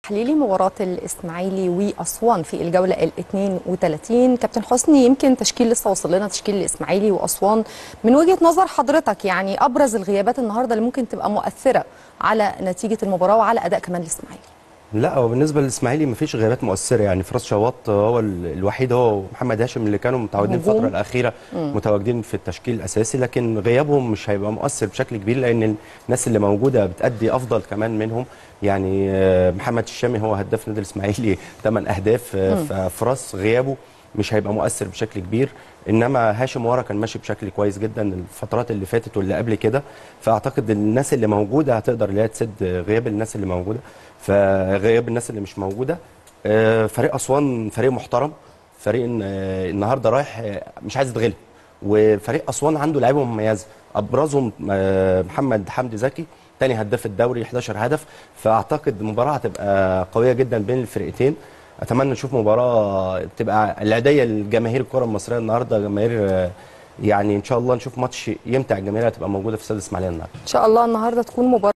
تحليلي مباراه الاسماعيلي واسوان في الجوله ال 32 كابتن حسني يمكن تشكيل لسه وصل لنا تشكيل الاسماعيلي واسوان من وجهه نظر حضرتك يعني ابرز الغيابات النهارده اللي ممكن تبقى مؤثره على نتيجه المباراه وعلى اداء كمان الاسماعيلي لا هو بالنسبه للاسماعيلي مفيش غيابات مؤثره يعني فراس شواط هو الوحيد هو ومحمد هاشم اللي كانوا متعودين الفتره الاخيره مم. متواجدين في التشكيل الاساسي لكن غيابهم مش هيبقى مؤثر بشكل كبير لان الناس اللي موجوده بتادي افضل كمان منهم يعني محمد الشامي هو هداف نادي الاسماعيلي 8 اهداف ففراس غيابه مش هيبقى مؤثر بشكل كبير انما هاشم ورا كان ماشي بشكل كويس جدا الفترات اللي فاتت واللي قبل كده فاعتقد الناس اللي موجوده هتقدر اللي هي تسد غياب الناس اللي موجوده فغياب الناس اللي مش موجوده فريق اسوان فريق محترم فريق النهارده رايح مش عايز يتغلب وفريق اسوان عنده لعيبه مميزه ابرزهم محمد حمدي زكي تاني هداف الدوري 11 هدف فاعتقد المباراه هتبقى قويه جدا بين الفرقتين اتمنى نشوف مباراه تبقى العاديه لجماهير الكره المصريه النهارده جماهير يعني ان شاء الله نشوف ماتش يمتع الجماهير هتبقى موجوده في استاد الاسماعيليه النهارده ان شاء الله النهارده تكون مباراه